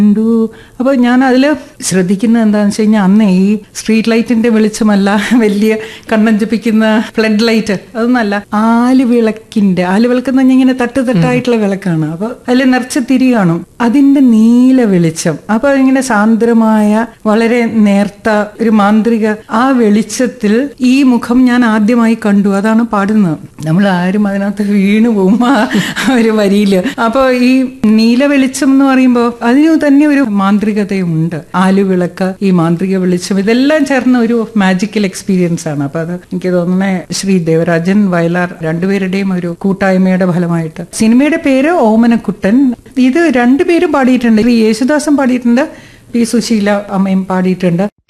കണ്ടു അപ്പോൾ ഞാൻ അതിൽ ശ്രദ്ധിക്കുന്നത് എന്താണെന്ന് വെച്ച് കഴിഞ്ഞാൽ അന്ന് ഈ സ്ട്രീറ്റ് ലൈറ്റിന്റെ വെളിച്ചമല്ല വലിയ കണ്ണഞ്ചിപ്പിക്കുന്ന ഫ്ലഡ് ലൈറ്റ് അതൊന്നല്ല ആലുവിളക്കിന്റെ ആലുവിളക്ക് എന്ന് പറഞ്ഞാൽ ഇങ്ങനെ തട്ട് തട്ടായിട്ടുള്ള വിളക്കാണ് അപ്പോൾ അതിൽ നിറച്ച് തിരി കാണും അതിന്റെ നീല വെളിച്ചം അപ്പൊ ഇങ്ങനെ സാന്ദ്രമായ വളരെ നേർത്ത ഒരു മാന്ത്രിക ആ വെളിച്ചത്തിൽ ഈ മുഖം ഞാൻ ആദ്യമായി കണ്ടു അതാണ് പാടുന്നത് നമ്മൾ ആരും അതിനകത്ത് വീണു പോകും ആ ഒരു വരിയില് അപ്പൊ ഈ നീല വെളിച്ചം എന്ന് പറയുമ്പോൾ അതിന് തന്നെ ഒരു മാന്ത്രികതയുണ്ട് ആലുവിളക്ക് ഈ മാന്ത്രിക വെളിച്ചം ഇതെല്ലാം ചേർന്ന ഒരു മാജിക്കൽ എക്സ്പീരിയൻസ് ആണ് അപ്പൊ അത് എനിക്ക് തോന്നുന്നത് ശ്രീ ദേവരാജൻ വയലാർ രണ്ടുപേരുടെയും ഒരു കൂട്ടായ്മയുടെ ഫലമായിട്ട് സിനിമയുടെ പേര് ഓമനക്കുട്ടൻ ഇത് രണ്ടുപേരും പാടിയിട്ടുണ്ട് ഈ യേശുദാസും പാടിയിട്ടുണ്ട് പി സുശീല അമ്മയും പാടിയിട്ടുണ്ട്